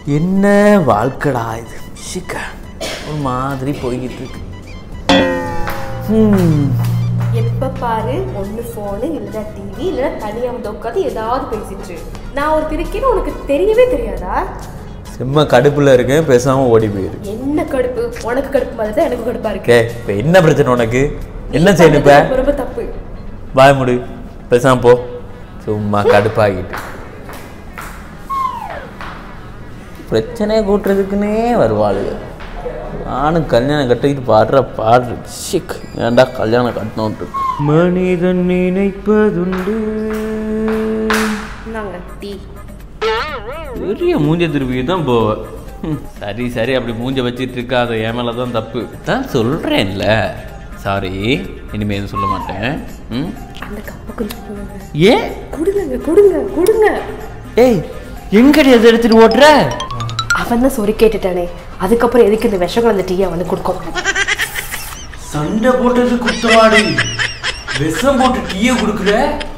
என்ன வாழ்க்கடா இது சிக்க ஒரு மாதிரி போய்கிட்டு இருக்கு ஹம். எப்ப பாரு ஒண்ணு ஃபோனு இல்லைன்னா டிவி இல்லைன்னா தனியா வந்து உட்காந்து ஏதாவது பேசிட்டு இரு. நான் ஒரு திருக்கின்னு உனக்கு தெரியவே தெரியாதா செம்ம கடுப்புல இருக்கேன் பேசாம ஓடி போயிரு என்ன கடுப்பு உனக்கு கடுப்பு மாதிரி தான் எனக்கு கடுப்பா இருக்கு ஓகே இப்போ என்ன பிரச்சனை உனக்கு என்ன செய்யணும் இப்போ ரொம்ப ரொம்ப தப்பு பாய் முடி பேசாம போ சும்மா கடுப்பாகிட்டு பிரச்சனையை கூட்டுறதுக்குன்னே வருவாளுங்க நானும் கல்யாணம் கட்டிக்கிட்டு பாடுற பாடுற ஷிக் ஏன்டா கல்யாணம் கட்டணும்ட்டு மனிதன் நினைப்பதுண்டு நாங்க டீ பெரிய மூஞ்ச திருப்பி தான் போவேன் ம், சரி சரி அப்படி மூஞ்ச வச்சிட்டு இருக்காத என் மேலே தான் தப்பு தான் சொல்கிறேன்ல சாரி இனிமே எதுவும் சொல்ல மாட்டேன் ம் அந்த கப்பை கொஞ்சம் கொடுங்க ஏன் கொடுங்க கொடுங்க கொடுங்க ஏய் எங்கடி அதை எடுத்துட்டு ஓட்டுற அவன் தான் சொறி கேட்டுட்டானே அதுக்கப்புறம் எதுக்கு இந்த விஷம் கலந்த டீயை வந்து கொடுக்கும் சண்டை போட்டது குத்தவாடி விஷம் போட்டு டீயை கொடுக்குற